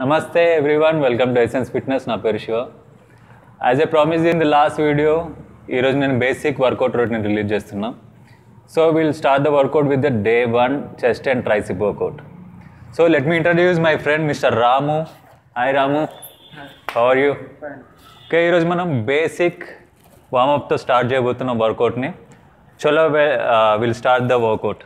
నమస్తే everyone welcome to essence fitness నా పేరు Shiva as a promise in the last video ఈరోజు నేను బేసిక్ వర్కౌట్ రొటీన్ రిలీజ్ చేస్తున్నా so will start the workout with the day one chest and tricep workout so let me introduce my friend mister Ramu hi Ramu how are you okay ఈరోజు మనం basic వామప్తో start చేయబోతున్నాం వర్కౌట్ని చలో will start the workout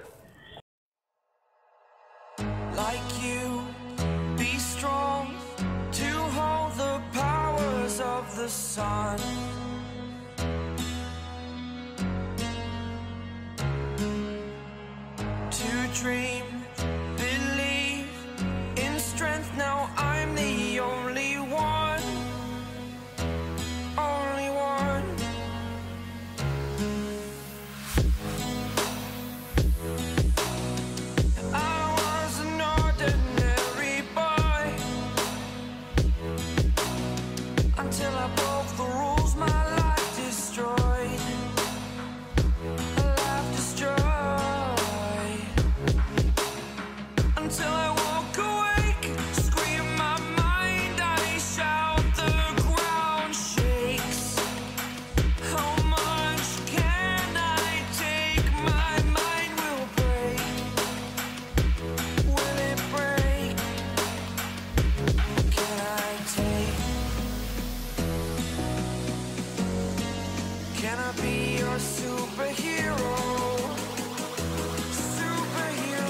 like you. Be strong to hold the powers of the sun. To dream, believe in strength. Now I'm the only one. Only one. I was an ordinary boy until I broke the rules. My life destroyed. Life destroyed. Until I woke awake, scream my mind. I shout, the ground shakes. How much can I take? My mind will break. Will it break? Can I take? Can I be your superhero? Superhero.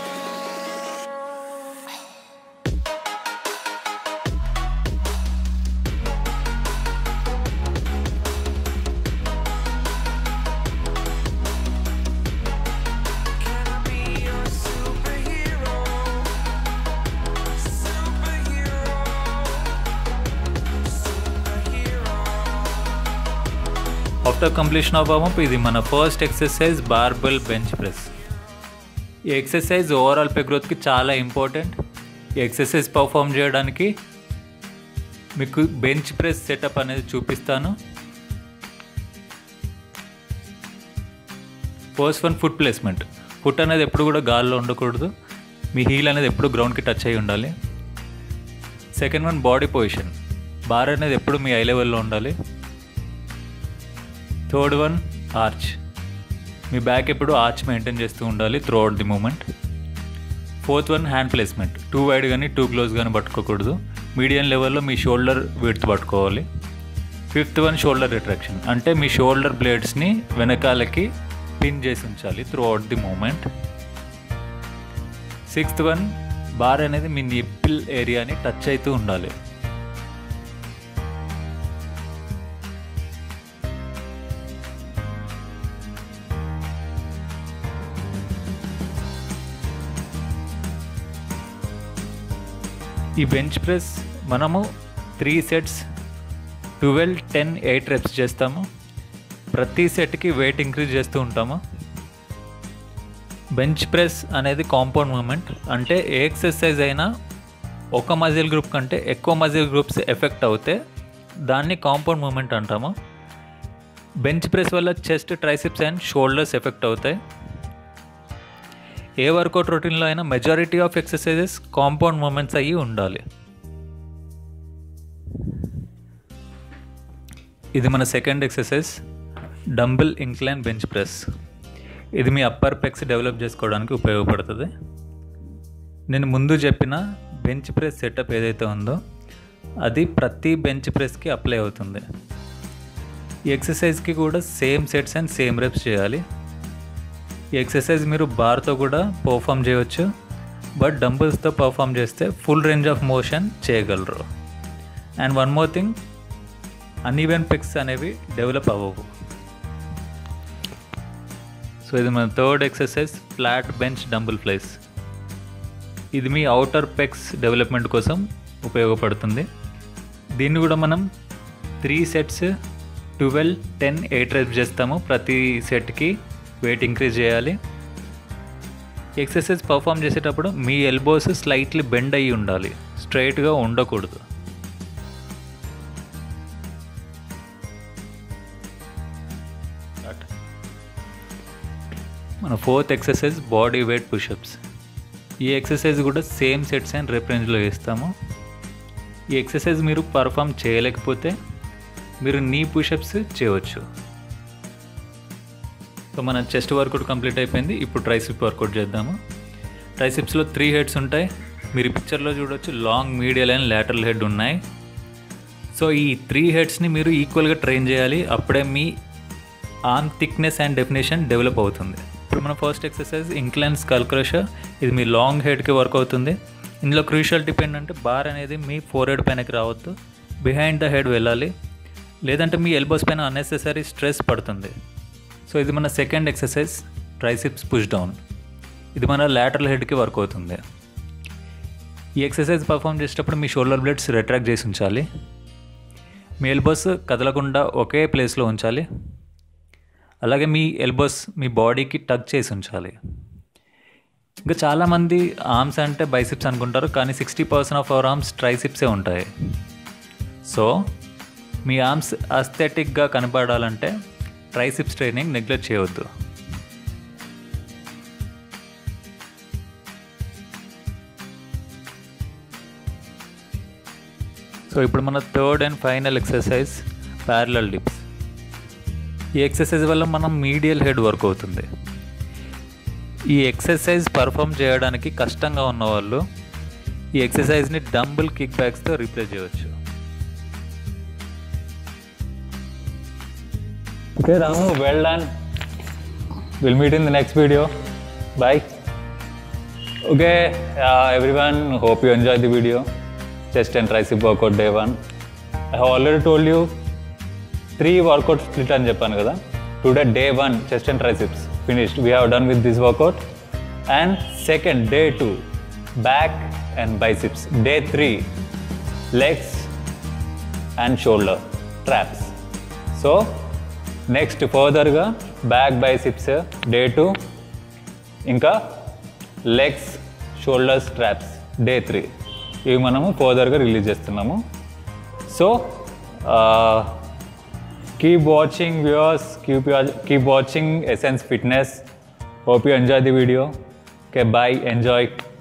Can I be your superhero? Superhero. Superhero. After completion of warmup ఇది మన first exercise barbell bench press ఈ exercise overall pec గ్రోత్కి చాలా important ఈ exercise perform చేయడానికి మీకు bench press setup అనేది చూపిస్తాను first one foot placement foot అనేది ఎప్పుడు కూడా గాల్లో ఉండకూడదు మీ హీల్ అనేది ఎప్పుడు గ్రౌండ్కి టచ్ అయి ఉండాలి second one body position bar అనేది ఎప్పుడు మీ ఐ లెవెల్లో ఉండాలి థర్డ్ వన్ ఆర్చ్ మీ బ్యాక్ ఎప్పుడు ఆర్చ్ మెయింటైన్ చేస్తూ ఉండాలి throughout the movement fourth one hand placement too wide కానీ టూ క్లోజ్ కానీ పట్టుకోకూడదు మీడియం లెవెల్లో మీ షోల్డర్ విడ్త్ పట్టుకోవాలి ఫిఫ్త్ వన్ షోల్డర్ రిట్రాక్షన్ అంటే మీ షోల్డర్ బ్లేడ్స్ని వెనకాలకి పిన్ చేసి ఉంచాలి throughout the movement sixth one bar అనేది మీ నిప్పిల్ ఏరియాని టచ్ అవుతూ ఉండాలి ఈ బెంచ్ ప్రెస్ మనము three sets twelve ten eight reps చేస్తాము ప్రతి సెట్కి వెయిట్ ఇంక్రీజ్ చేస్తూ ఉంటాము బెంచ్ ప్రెస్ అనేది కాంపౌండ్ మూమెంట్ అంటే ఏ ఎక్సర్సైజ్ అయినా ఒక మజిల్ గ్రూప్ కంటే ఎక్కువ మజిల్ గ్రూప్స్ ఎఫెక్ట్ అవుతే దాన్ని కాంపౌండ్ మూమెంట్ అంటాము బెంచ్ ప్రెస్ వల్ల chest triceps and shoulders effect అవుతాయి ఏ వర్కౌట్ రొటీన్లో అయినా majority of exercises compound movements అయ్యి ఉండాలి ఇది మన second exercise dumbbell incline bench press ఇది మీ అప్పర్ పెక్స్ డెవలప్ చేసుకోవడానికి ఉపయోగపడుతుంది నేను ముందు చెప్పిన బెంచ్ ప్రెస్ సెటప్ ఏదైతే ఉందో అది ప్రతి బెంచ్ ప్రెస్కి అప్లై అవుతుంది ఈ ఎక్సర్సైజ్కి కూడా same sets and same reps చేయాలి ఈ ఎక్సర్సైజ్ మీరు బార్తో కూడా పర్ఫామ్ చేయవచ్చు బట్ డంబుల్స్తో పర్ఫామ్ చేస్తే ఫుల్ రేంజ్ ఆఫ్ మోషన్ చేయగలరు and one more thing uneven pecs అనేవి డెవలప్ అవ్వవు సో ఇది మన third exercise flat bench dumbbell flies ఇది మీ అవుటర్ పెక్స్ డెవలప్మెంట్ కోసం ఉపయోగపడుతుంది దీన్ని కూడా మనం three sets twelve ten eight reps చేస్తాము ప్రతి సెట్కి వెయిట్ ఇంక్రీజ్ చేయాలి ఎక్సర్సైజ్ పర్ఫామ్ చేసేటప్పుడు మీ ఎల్బోస్ స్లైట్లీ బెండ్ అయ్యి ఉండాలి స్ట్రైట్గా ఉండకూడదు మన fourth exercise body weight pushups ఈ ఎక్సర్సైజ్ కూడా సేమ్ సెట్స్ అండ్ రేంజ్లో వేస్తాము ఈ ఎక్సర్సైజ్ మీరు పర్ఫామ్ చేయలేకపోతే మీరు నీ పుషప్స్ చేయవచ్చు సో మన చెస్ట్ వర్కౌట్ కంప్లీట్ అయిపోయింది ఇప్పుడు ట్రైసిప్ వర్కౌట్ చేద్దాము ట్రైసిప్స్లో త్రీ హెడ్స్ ఉంటాయి మీరు ఈ పిక్చర్లో చూడొచ్చు long medial and lateral head ఉన్నాయి సో ఈ త్రీ హెడ్స్ని మీరు ఈక్వల్గా ట్రైన్ చేయాలి అప్పుడే మీ arm thickness and definition develop అవుతుంది ఇప్పుడు మన first exercise incline skull crusher ఇది మీ లాంగ్ హెడ్కి వర్క్ అవుతుంది ఇందులో క్రూషియల్ డిపెండ్ అంటే బార్ అనేది మీ ఫోర్ హెడ్ పైనకి రావద్దు బిహైండ్ ద హెడ్ వెళ్ళాలి లేదంటే మీ ఎల్బోస్ పైన అన్నెసెసరీ స్ట్రెస్ పడుతుంది సో ఇది మన second exercise triceps push down ఇది మన లాటరల్ హెడ్కి వర్క్ అవుతుంది ఈ ఎక్సర్సైజ్ పర్ఫామ్ చేసేటప్పుడు మీ షోల్డర్ బ్లడ్స్ రిట్రాక్ట్ చేసి ఉంచాలి మీ ఎల్బోస్ కదలకుండా ఒకే ప్లేస్లో ఉంచాలి అలాగే మీ ఎల్బోస్ మీ బాడీకి టచ్ చేసి ఉంచాలి ఇంకా చాలామంది ఆర్మ్స్ అంటే బైసిప్స్ అనుకుంటారు కానీ sixty percent of our arms ట్రైసిప్సే ఉంటాయి సో మీ ఆర్మ్స్ అస్థెటిక్గా కనపడాలంటే ట్రైసిప్స్ ట్రైనింగ్ నెగ్లెక్ట్ చేయవద్దు సో ఇప్పుడు మన third and final exercise parallel dips ఈ ఎక్సర్సైజ్ వల్ల మనం మీడియల్ హెడ్ వర్క్ అవుతుంది ఈ ఎక్సర్సైజ్ పర్ఫామ్ చేయడానికి కష్టంగా ఉన్నవాళ్ళు ఈ ఎక్సర్సైజ్ని డంబుల్ కిక్ బ్యాక్స్తో రీప్లేస్ చేయవచ్చు okay Ramu well done will meet in the next video bye okay everyone hope you enjoy the video chest and tricep workout day one I have already told you three workout split అని చెప్పాను కదా today day one chest and triceps finished we have done with this workout and second day two back and biceps day three legs and shoulder traps so next ఫర్దర్గా back biceps day two ఇంకా legs shoulders traps day three ఇవి మనము ఫర్దర్గా release చేస్తున్నాము so keep watching viewers keep keep watching essence fitness hope you enjoy the video okay bye enjoy